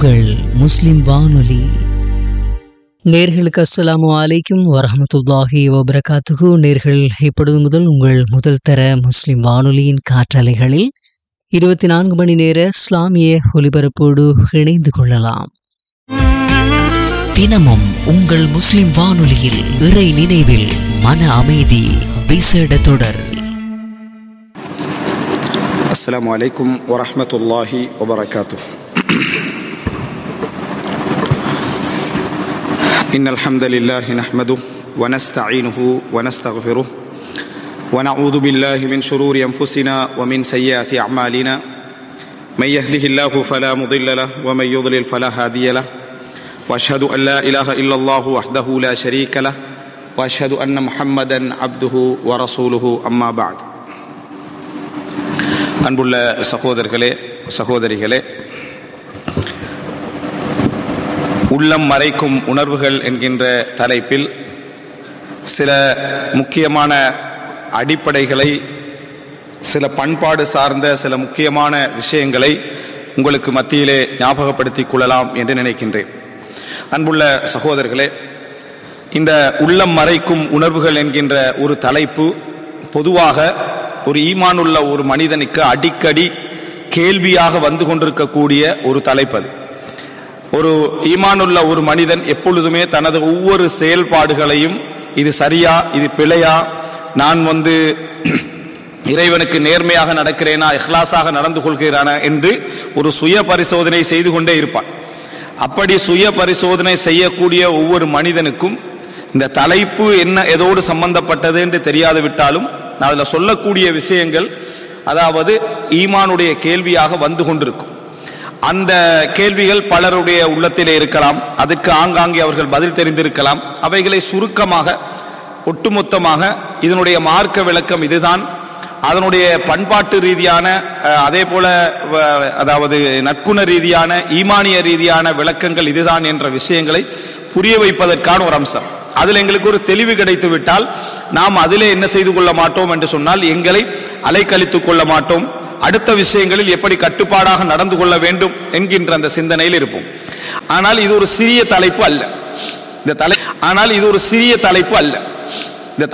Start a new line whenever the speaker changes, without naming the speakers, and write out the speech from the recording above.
உங்கள் முஸ்லிம் வானொலி நேர்களுக்கு அஸ்ஸலாமு அலைக்கும் வரஹமத்துல்லாஹி வபரகாத்துகு நேர்கள் இப்பொழுது முதல் உங்கள் முதல் தர முஸ்லிம் வானொலியின் காற்றலைகளில் இருபத்தி நான்கு மணி நேர இஸ்லாமிய ஒலிபரப்போடு இணைந்து கொள்ளலாம் தினமும் உங்கள் முஸ்லிம் வானொலியில் இறை நினைவில் மன அமைதி விசேட தொடர்
السلام عليكم ورحمة الله وبركاته إن الحمد لله نحمده ونستعينه ونستغفره ونعوذ بالله من شرور أنفسنا ومن سيئات أعمالنا من يهده الله فلا مضل له ومن يضلل فلا هادي له وأشهد أن لا إله إلا الله وحده لا شريك له وأشهد أن محمدا عبده ورسوله أما بعد அன்புள்ள சகோதரர்களே சகோதரிகளே உள்ளம் மறைக்கும் உணர்வுகள் என்கின்ற தலைப்பில் சில முக்கியமான அடிப்படைகளை சில பண்பாடு சார்ந்த சில முக்கியமான விஷயங்களை உங்களுக்கு மத்தியிலே ஞாபகப்படுத்திக் கொள்ளலாம் என்று நினைக்கின்றேன் அன்புள்ள சகோதரர்களே இந்த உள்ளம் மறைக்கும் உணர்வுகள் என்கின்ற ஒரு தலைப்பு பொதுவாக ஒரு ஈமானுள்ள ஒரு மனிதனுக்கு அடிக்கடி கேள்வியாக வந்து கொண்டிருக்கக்கூடிய ஒரு தலைப்பது ஒரு ஈமானுள்ள ஒரு மனிதன் எப்பொழுதுமே தனது ஒவ்வொரு செயல்பாடுகளையும் இது சரியா இது பிழையா நான் வந்து இறைவனுக்கு நேர்மையாக நடக்கிறேனா இஹ்லாஸாக நடந்து கொள்கிறானா என்று ஒரு சுய பரிசோதனை செய்து கொண்டே இருப்பான் அப்படி சுய பரிசோதனை செய்யக்கூடிய ஒவ்வொரு மனிதனுக்கும் இந்த தலைப்பு என்ன எதோடு சம்பந்தப்பட்டது என்று தெரியாது விட்டாலும் நான் அதில் சொல்லக்கூடிய விஷயங்கள் அதாவது ஈமானுடைய கேள்வியாக வந்து கொண்டிருக்கும் அந்த கேள்விகள் பலருடைய உள்ளத்திலே இருக்கலாம் அதுக்கு ஆங்காங்கே அவர்கள் பதில் தெரிந்திருக்கலாம் அவைகளை சுருக்கமாக ஒட்டுமொத்தமாக இதனுடைய மார்க்க விளக்கம் இதுதான் அதனுடைய பண்பாட்டு ரீதியான அஹ், அதே போல வ- அதாவது நற்குண ரீதியான ஈமானிய ரீதியான விளக்கங்கள் இதுதான் என்ற விஷயங்களை புரிய வைப்பதற்கான ஒரு அம்சம் அதில் எங்களுக்கு ஒரு தெளிவு கிடைத்து விட்டால் நாம் அதிலே என்ன செய்து கொள்ள மாட்டோம் என்று சொன்னால் எங்களை அலைக்கழித்துக் கொள்ள மாட்டோம் அடுத்த விஷயங்களில் எப்படி கட்டுப்பாடாக நடந்து கொள்ள வேண்டும் என்கின்ற அந்த சிந்தனையில் இருப்போம் ஆனால் இது ஒரு சிறிய தலைப்பு அல்ல இந்த தலை ஆனால் இது ஒரு சிறிய தலைப்பு அல்ல